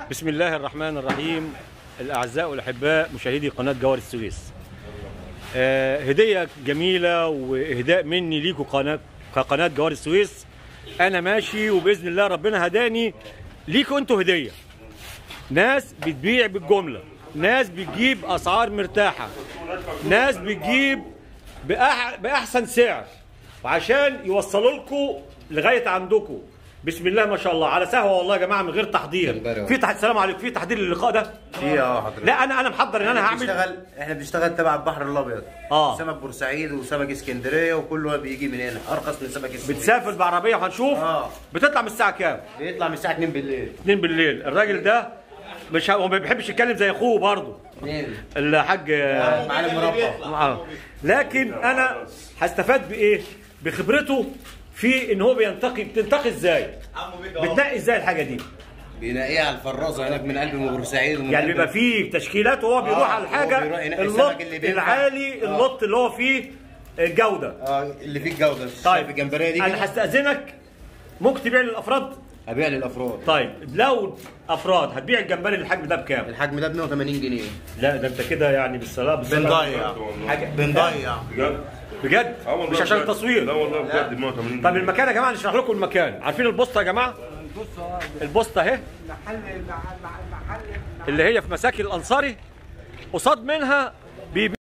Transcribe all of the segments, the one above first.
بسم الله الرحمن الرحيم الأعزاء والأحباء مشاهدي قناة جوار السويس آه، هدية جميلة وإهداء مني ليكم قناة كقناة جوار السويس أنا ماشي وبإذن الله ربنا هداني ليكم أنتوا هدية ناس بتبيع بالجملة ناس بتجيب أسعار مرتاحة ناس بتجيب بأح... بأحسن سعر وعشان يوصلوا لكم لغاية عندكم بسم الله ما شاء الله على سهوة والله يا جماعة من غير تحضير جمبري. في تحضير السلام عليكم في تحضير للقاء ده في اه حضرتك لا انا انا محضر ان انا هعمل بنشتغل احنا بنشتغل تبع البحر الابيض آه. سمك بورسعيد وسمك اسكندريه وكله بيجي من هنا ارخص من سمك السويس بتسافر بعربيه وهنشوف آه. بتطلع من الساعه كام بيطلع من الساعه 2 بالليل 2 بالليل الراجل ده مش ه- هو ما بيحبش يتكلم زي اخوه برضه 2 الحاج آه، معلم مربى آه. لكن انا هستفاد بايه بخبرته في ان هو بينتقي بتنتقي ازاي بتنقي ازاي الحاجه دي بينقيها على الفرازه هناك من قلب بورسعيد ومن يعني قلب- بيبقى فيه تشكيلات وهو بيروح آه، على هو الحاجه بيروح ينقي اللوت السمك اللي بينفع. العالي آه. اللوت اللي هو فيه الجوده اه اللي فيه الجوده طيب الجمبريه دي انا كده هستاذنك ممكن تبيع للافراد ابيع للافراد طيب لو افراد هتبيع الجمبري الحجم ده بكام؟ الحجم ده ب 180 جنيه لا ده انت كده يعني بالصلاه بالصلاه بنضيع حاجه بنضيع بجد؟ بجد اه والله مش عشان بجد. التصوير لا والله بجد 180 طب المكان يا جماعه نشرح لكم المكان عارفين البوسطه يا جماعه البوسطه اهي اللي هي في مساكن الانصاري قصاد منها بيبيع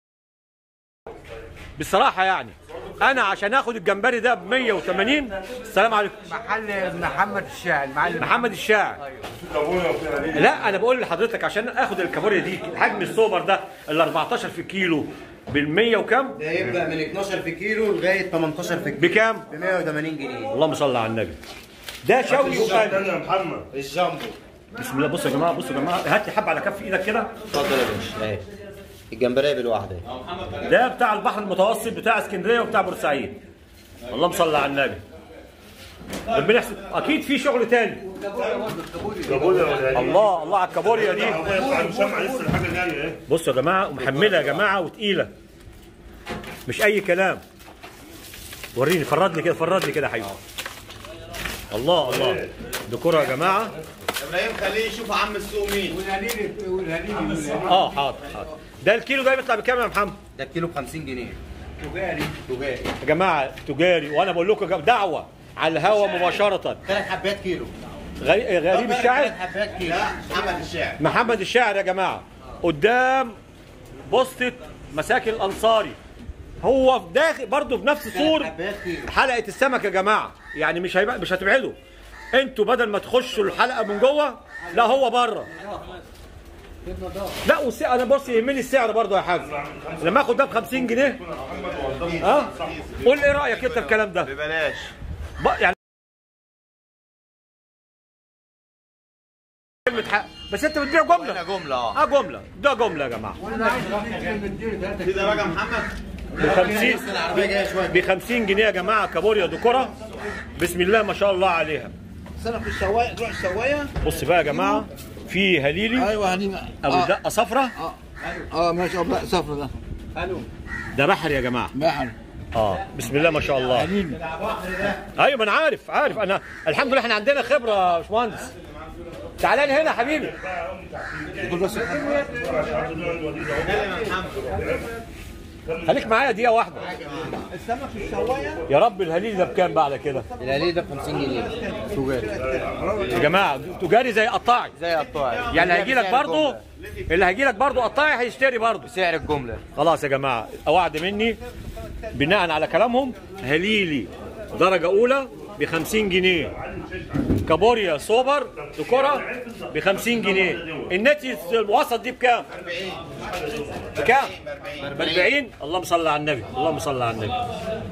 بصراحه يعني انا عشان اخد الجمبري ده ب 180 السلام عليكم محل محمد الشاعر معلم محمد الشاعر لا انا بقول لحضرتك عشان اخد الكابوريا دي حجم السوبر ده ال 14 في الكيلو بال 100 وكم ده يبدا من 12 في كيلو لغايه 18 في كيلو بكام ب 180 جنيه اللهم صل على النبي ده شوي وقلي يا محمد الجامبو بسم الله بصوا يا جماعه بصوا يا جماعه هات لي حبه على كف ايدك كده اتفضل يا باشا اهي الجمبريه بالواحده اهي ده بتاع البحر المتوسط بتاع اسكندريه وبتاع بورسعيد اللهم صل على النبي ربنا يحسن اكيد في شغل تاني جابونا ولا الله الله على الكابوريا دي مسمع لسه الحاجه جايه اهي بصوا يا جماعه ومحمله يا جماعه وتقيله مش اي كلام وريني فرد لي كده فرد لي كده يا حبيبي الله الله ديكور يا جماعه ابراهيم خليه يشوف عم السوق مين والهليل والهليل اه حاضر حاضر ده الكيلو ده بيطلع بكام يا محمد ده الكيلو ب 50 جنيه تجاري تجاري يا جماعه تجاري وانا بقول لكم يا جماعة دعوه على الهوا مباشره ثلاث حبات كيلو غري- غريب ثلاث الشاعر حبات كيلو محمد الشاعر محمد الشاعر يا جماعه قدام بوسطه مساكن الانصاري هو في داخل برضه في نفس ثلاث سور حبات كيلو حلقه السمك يا جماعه يعني مش هيبقى مش هتبعدوا انتوا بدل ما تخشوا الحلقه من جوه لا هو بره لا والس... انا بص يهمني السعر برضه يا حاج لما اخد ده ب 50 جنيه ها قول ايه رايك انت في الكلام ده ببلاش ب... يعني كلمة حق بس انت بتبيع جمله جمله اه اه جمله ده جمله يا جماعه وانا عايز نديله ثلاثة كده بقى محمد ب 50 العربيه جايه شويه ب 50 جنيه يا جماعه كابوريا دكره بسم الله ما شاء الله عليها سمك الشوايه تروح الشوايه بص بقى يا جماعه في هليلي ايوه هني ابو اه, دقه صفرة آه ماشي اه لا صفر ده ده بحر يا جماعه بحر اه بسم الله ما شاء الله ايوه ما انا عارف عارف انا الحمد لله احنا عندنا خبره يا باشمهندس تعالى لي هنا يا حبيبي يقول بس خليك معايا دقيقه واحده السمك الشوايه يا رب الهليل ده بكام بعد كده الهليل ده ب 50 جنيه تجاري يا جماعه تجاري زي قطاعي زي قطاعي يعني هيجي لك برضه اللي هيجي لك برضه قطاعي هيشتري برضه سعر الجمله خلاص يا جماعه وعد مني بناء على كلامهم هليلي درجه اولى ب 50 جنيه كابوريا سوبر دكوره ب 50 جنيه النتي الوسط دي بكام؟ بكام؟ ب 40 اللهم صل على النبي اللهم صل على النبي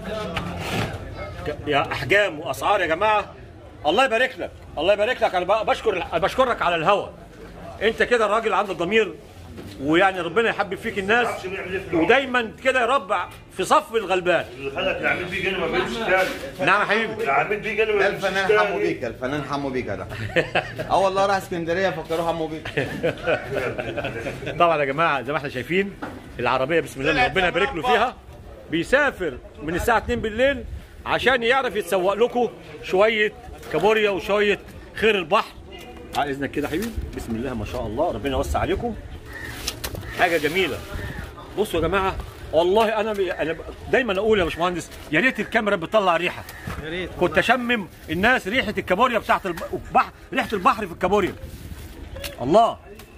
ك- يا احجام واسعار يا جماعه الله يبارك لك الله يبارك لك انا ب- بشكر بشكرك على الهوى انت كده راجل عندك ضمير ويعني ربنا يحبب فيك الناس ودايما كده يا رب في صف الغلبان اللي خلك العميل بيه جنب ما بيمشي تاني نعم يا حبيبي العميل بيه جنب ما ده بيمشي الفنان حمو بيكا الفنان حمو بيكا ده اه والله راح اسكندريه فكروه حمو بيكا طبعا يا جماعه زي ما احنا شايفين العربيه بسم الله اللي ربنا يبارك له فيها بيسافر من الساعه 2 بالليل عشان يعرف يتسوق لكم شويه كابوريا وشويه خير البحر على اذنك كده يا حبيبي بسم الله ما شاء الله ربنا يوسع عليكم حاجه جميله بصوا يا جماعه والله انا انا دايما اقول يا باشمهندس يا ريت الكاميرا بتطلع ريحه يا ريت كنت اشمم الناس ريحه الكابوريا بتاعت البحر ريحه البحر في الكابوريا الله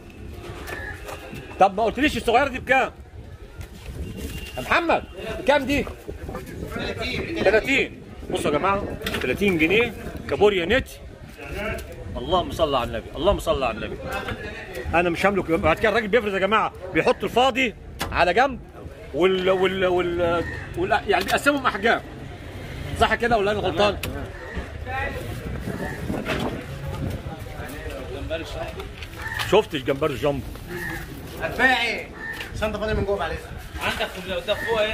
طب ما قلتليش الصغيره دي بكام يا محمد بكام دي 30 بصوا يا جماعه 30 جنيه كابوريا نت اللهم صل على النبي اللهم صل على النبي انا مش هملك بعد كده الراجل بيفرز يا جماعه بيحط الفاضي على جنب وال وال وال, وال... يعني بيقسمهم احجام صح كده ولا انا غلطان؟ شفتش جمبري جامبو الفاعي صندوق فاضي من جوه معلش عندك ده فوق ايه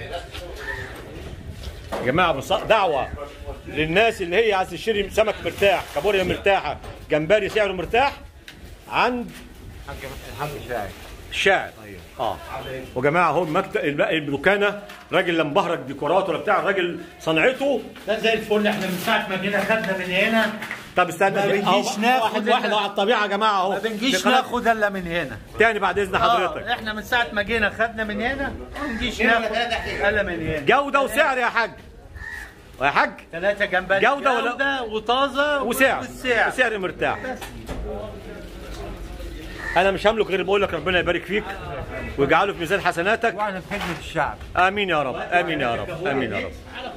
يا جماعه بص- دعوه للناس اللي هي عايز تشتري سمك مرتاح كابوريا مرتاحه جمبري سعره مرتاح عند الحمد لله الشاعر اه وجماعه اهو المكتب الب- الدكانه راجل لا مبهرج ديكورات ولا بتاع الراجل صنعته ده زي الفل احنا من ساعه ما جينا خدنا من هنا طب استنى ما بنجيش أهو ناخد واحد إلا- واحد على الطبيعه يا جماعه اهو ما بنجيش في قناة- ناخد الا من هنا تاني بعد اذن حضرتك اه احنا من ساعه ما جينا خدنا من هنا ما بنجيش ناخد الا من هنا جوده وسعر يا حاج يا حاج ثلاثه جنبها جودة ولا- جوده وطازه وسعر والسعر وسعر مرتاح انا مش هملك غير بقول لك ربنا يبارك فيك ويجعله في ميزان حسناتك واحنا في خدمه الشعب امين يا رب امين يا رب امين يا رب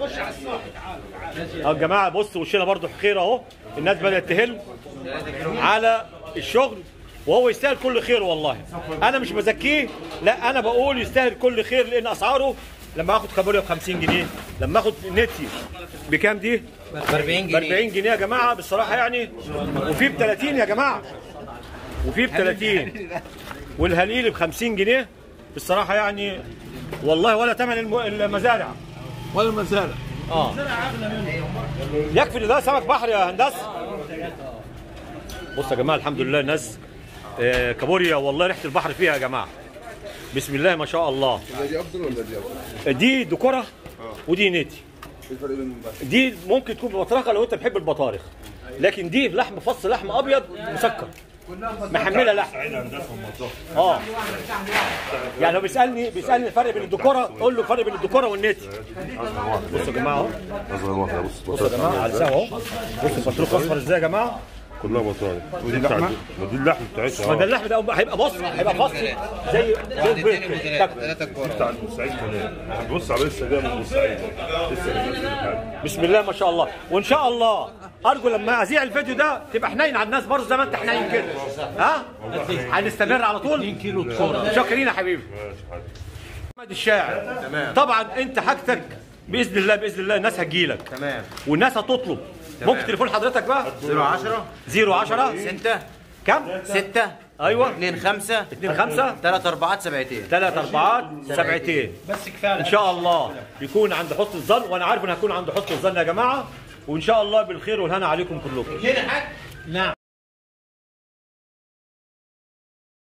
اهو يا جماعه بص وشنا برضو خير اهو الناس بدات تهل على الشغل وهو يستاهل كل خير والله انا مش بزكيه لا انا بقول يستاهل كل خير لان اسعاره لما اخد كابوريا ب 50 جنيه لما اخد نتي بكام دي؟ ب 40 جنيه ب 40 جنيه يا جماعه بصراحه يعني وفي ب 30 يا جماعه وفي ب 30 والهليل ب 50 جنيه بصراحه يعني والله ولا ثمن الم- المزارع ولا المزارع اه يكفي ان ده سمك بحر يا هندسه بص يا جماعه الحمد لله الناس آه، كابوريا والله ريحه البحر فيها يا جماعه بسم الله ما شاء الله دي افضل ولا دي افضل؟ دي دكوره ودي نيتي ايه الفرق بينهم بقى؟ دي ممكن تكون بطريقه لو انت بتحب البطارخ لكن دي لحم فص لحم ابيض مسكر محمله لحم اه يعني لو بيسالني بيسالني الفرق بين الدكوره قول له الفرق بين الدكوره والنتي بصوا يا جماعه اهو اصغر واحده بص بصوا يا جماعه على السوا اهو بصوا البطروخ اصفر ازاي يا جماعه كلها بطاري ودي اللحمه ودي اللحم بتاعتها ما ده اه اللحم ده هيبقى بص هيبقى فص زي زي البيض كده. بتاع بورسعيد كمان بص على لسه جايه من بورسعيد لسه جايه بسم الله ما شاء الله وان شاء الله ارجو لما اذيع الفيديو ده تبقى حنين على الناس برضه زي ما انت حنين كده ها هنستمر على طول 2 كيلو دكوره شاكرين يا حبيبي محمد الشاعر تمام طبعا انت حاجتك باذن الله باذن الله الناس هتجيلك تمام والناس هتطلب ممكن تليفون حضرتك بقى 010 010 6 كم 6 ايوه 2 5 2 5 3 4 7 3 4 7 بس كفايه ان شاء الله يكون عند حسن الظن وانا عارف ان هكون عند حسن الظن يا جماعه وان شاء الله بالخير والهنا عليكم كلكم نعم